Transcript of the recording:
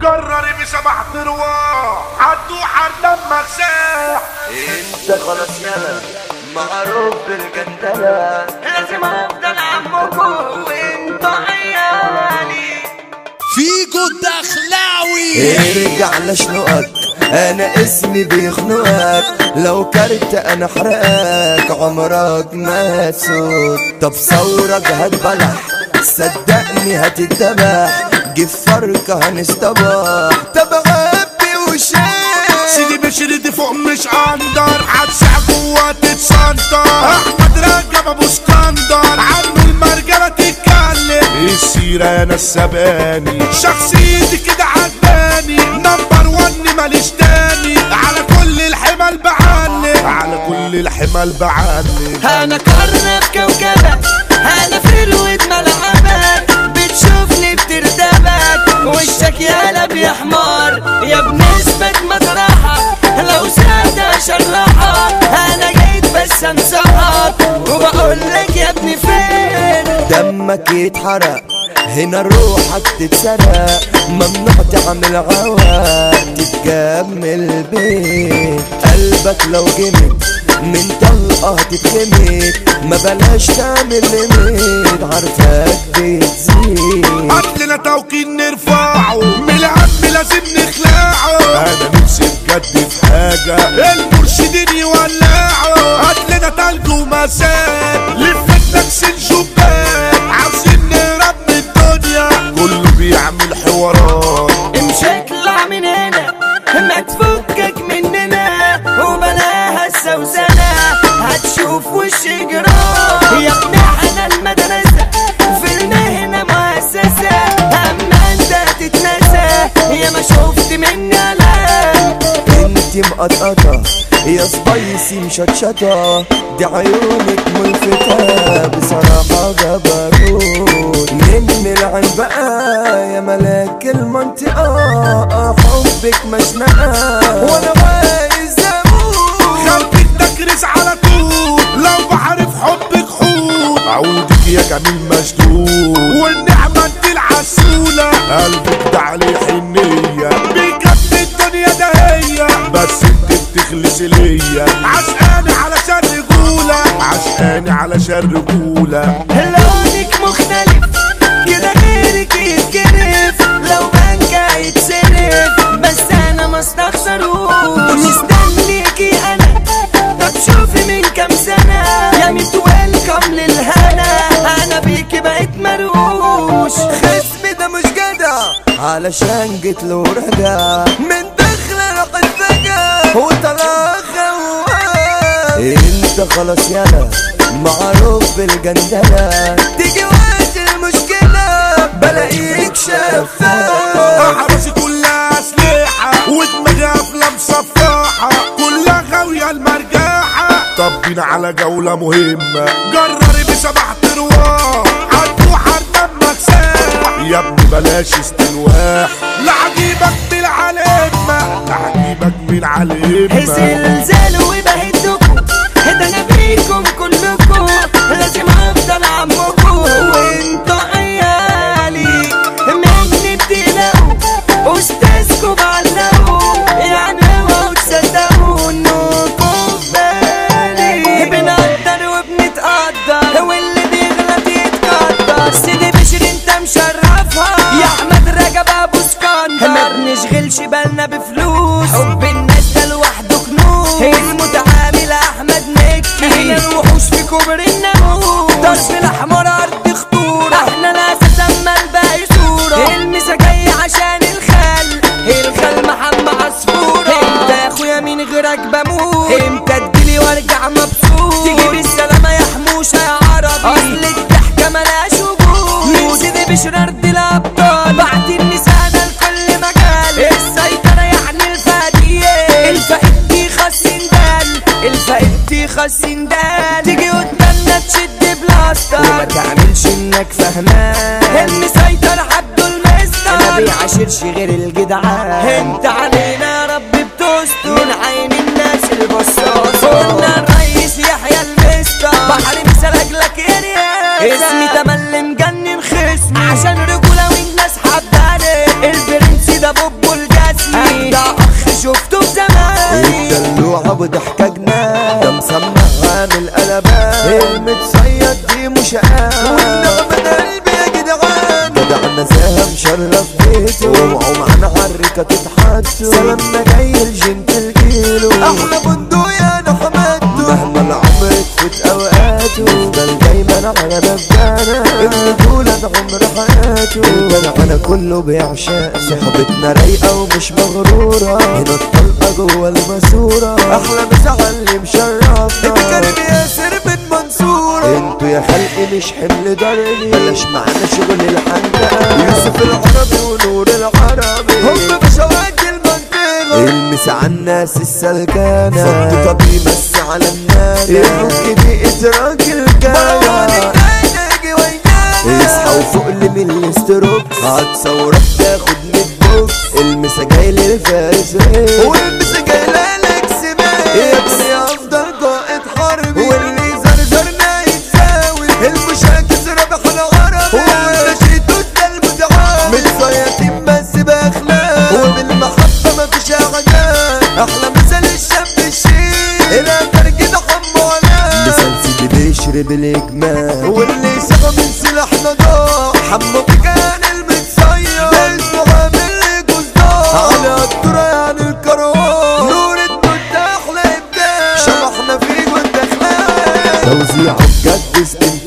جرري بسبع ترواح عدو حرام مغساح انت خلاص يلا معروف بالجندلة لازم افضل عمكم وانتوا عيالي فيكو الدخلاوي ارجع لشنقك انا اسمي بيخنقك لو كرت انا احرقك عمرك ما تسود طب ثورك هتبلح صدقني هتتذبح جيب فرقة هنستبح طب عبي وشاي سيدي بشر دي فوق مش اندر عدسع جوا تتسنطر احمد رجب ابو اسكندر عنه المرجله تتكلم السيره انا السباني شخصيتي كده عجباني نمبر ون ماليش تاني على كل الحمل بعلم على كل الحمل بعلم انا قرن في كوكبك انا في الود ملعبك بتشوفني بتردبك وشك يقلب يا حمار يا بنسبة مطرحك لو سادة شرحك انا جيت بس انصحك وبقول لك يا ابني فين دمك يتحرق هنا روحك تتسرق ممنوع تعمل عوا تتجاب من البيت قلبك لو جمد من طلقة تتخمد ما بلاش تعمل لميت عارفك بتزيد هاتلنا توكيل نرفعه من الهم لازم نخلعه انا نفسي بجد في حاجة المرشدين يولعوا هاتلنا تلج ومساد لفتنا كسين شباك عاوزين نهرب من الدنيا كله بيعمل حوارات امشي اطلع من هنا ما تفكك مننا وبلاها السوسنة هتشوف وش جرام يا ابني احنا المدرسة في المهنة مؤسسة اما انت تتنسى يا ما شفت مني انا انتي مقطقطة يا سبايسي مشطشطة دي عيونك ملفتة بصراحة جبروت من العين بقى يا ملاك المنطقة حبك مشنقة وانا عايز اموت خلقك تكرس على طول لو بعرف حبك حوت عودك يا جميل مشدود والنعمة انت العسولة قلبك ده عليه حنية بيكفي الدنيا ده هي بس انت بتخلصي ليا عشقاني علشان رجولة عشقاني علشان رجولة لونك مختلف كده غيرك يتكرف لو بنك يتصرف بس انا ما استخسروش مستنيكي انا طب شوفي من كام سنة يا ميت ويلكم للهنا انا بيكي بقيت مروش خصمي ده مش جدع علشان جيت له رجع من دخلة راحت فجأة وطلع خوان انت خلاص يالا معروف بالجندلة تيجي وقت المشكلة بلاقيك شفاف احراسي كلها اسلحة ودماغي قافلة مصفحة كلها غاوية المرجاحة طب بينا على جولة مهمة جرري بسبع ترواح عدو حرام مكساح يا ابني بلاش استلواح لعجيبك من العلمة لعجيبك من العلمة زلزال وبهدكم ده انا بيكم كلكم لازم افضل عمكم وانتوا عيالي مني بتقلقوا استاذكم بعلقوا يعني اوعوا تصدقوا انكم في بالي بنقدر وبنتقدر واللي بيغلط يتقدر سيدي بشر انت مشرفها يا احمد رجب ابو اسكندر ما بنشغلش بالنا بفلوس حب الناس ده لوحده كنوز المتعامل احمد مكي هنا الوحوش في كبر الناموس ضرب الاحمر ارض خطوره احنا ناس اما الباقي صوره المسا جاي عشان الخل الخل محمد عصفوره انت يا اخويا مين غيرك بموت امتى تجيلي وارجع مبسوط تيجي بالسلامه يا حموشه يا عربي اصل الضحكه ملهاش وجود من سيدي بشر ارض الابطال بعد النساء انا لكل مجال السيطره يعني الفاديه الفقيد دي خسندال الفقيد دي خسندال تيجي قدامنا تشد بلاستر وما تعملش انك فهمان المسيطر عبده المستر ما بيعاشرش غير الجدعان انت علينا يا رب بتستر من عين الناس البصاصة قلنا الرئيس يحيى المستر بحر مثل اجلك يا رياس اسمي تملي مجنن خصمي عشان رجولة والناس حباني البرنس ده بوب شرف بيته ومعه معانا عالركة تتحدوا سلامنا جاي الجنتل جيله احلى بندق يا حمادته مهما العمر تفوت اوقاته يفضل دايما على مبدأنا الرجولة ده عمر حياته الجدعنة كله بيعشق صحبتنا رايقة ومش مغرورة هنا الطلقة جوه الماسورة احلى مسعى مشرفنا اتكلم ياسر من منصورة انتوا يا خلقي مش حمل ضرني بلاش معانا شغل الحنة يوسف العربي ونور العربي هم بشوات المنطقة المس على الناس السلكانة صد طب يمس على الناس يفك بيئة راجل جاية اصحى وفوق لي من الاستروك هتصورك تاخد من البوكس المسا جاي للفارس ريك والمسا جاي لك سباق يا ابني افضل قائد حربي واللي زرزرنا يتساوي المشاكس ربح العربي والنشيد ده المتعاون متصيطين بس باخلاق وبالمحبه مفيش اعجاب احلى مثل الشاب الشيك الى ترجيد حمو علام مثل سيدي بيشرب الاجمال واللي سقى من سلاحنا ضاع حمو كان المتصير اسمه عامل جزدار على الدرة يعني الكروان نور الدود احلى ابداع شبحنا فيه والدخلان توزيع بجد اسم